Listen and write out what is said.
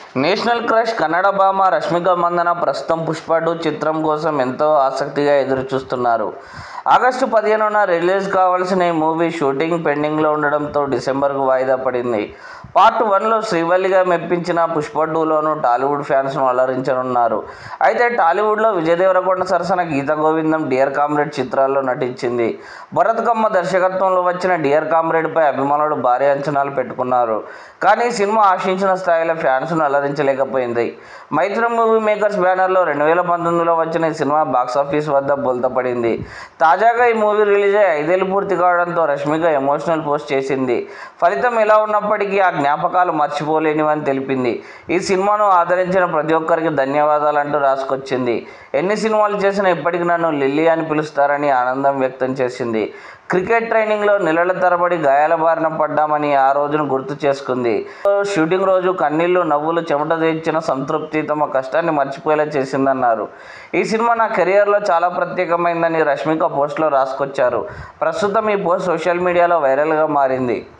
national crush Kannada భామ రష్మిక మందన ప్రస్తుతం Pushpa two చిత్రం కోసం ఎంతో ఆసక్తిగా ఎదురుచూస్తున్నారు ఆగస్టు పదిహేనున రిలీజ్ కావాల్సిన ఈ మూవీ షూటింగ్ పెండింగ్లో ఉండడంతో డిసెంబర్కు వాయిదా పడింది పార్ట్ వన్లో శ్రీవల్లిగా మెప్పించిన పుష్ప టూలోనూ టాలీవుడ్ ఫ్యాన్స్ను అలరించనున్నారు అయితే టాలీవుడ్లో విజయ్ దేవరకొండ సరసన గీత గోవిందం డియర్ కామ్రేడ్ చిత్రాల్లో నటించింది భరత్ కమ్మ దర్శకత్వంలో వచ్చిన డియర్ కామ్రేడ్పై అభిమానులు భారీ అంచనాలు పెట్టుకున్నారు కానీ ఈ సినిమా ఆశించిన స్థాయిలో ఫ్యాన్స్ను అలరించలేకపోయింది మైత్రం మూవీ మేకర్స్ బ్యానర్లో రెండు వేల పంతొమ్మిదిలో వచ్చిన ఈ సినిమా బాక్సాఫీస్ వద్ద బోల్తపడింది తాజాగా ఈ మూవీ రిలీజ్ అయ్యి ఐదేళ్లు పూర్తి కావడంతో రష్మిక ఎమోషనల్ పోస్ట్ చేసింది ఫలితం ఎలా ఉన్నప్పటికీ ఆ జ్ఞాపకాలు మర్చిపోలేనివని తెలిపింది ఈ సినిమాను ఆదరించిన ప్రతి ఒక్కరికి ధన్యవాదాలు అంటూ రాసుకొచ్చింది ఎన్ని సినిమాలు చేసినా ఇప్పటికి నన్ను లిల్లీ అని పిలుస్తారని ఆనందం వ్యక్తం చేసింది క్రికెట్ ట్రైనింగ్లో నెలల తరబడి గాయాల బారిన పడ్డామని ఆ రోజును గుర్తు చేసుకుంది షూటింగ్ రోజు కన్నీళ్లు నవ్వులు చెమట తెచ్చిన సంతృప్తి తమ కష్టాన్ని మర్చిపోయేలా చేసిందన్నారు ఈ సినిమా నా కెరియర్లో చాలా ప్రత్యేకమైందని రష్మిక పోస్ట్లో రాసుకొచ్చారు ప్రస్తుతం ఈ పోస్ట్ సోషల్ మీడియాలో వైరల్గా మారింది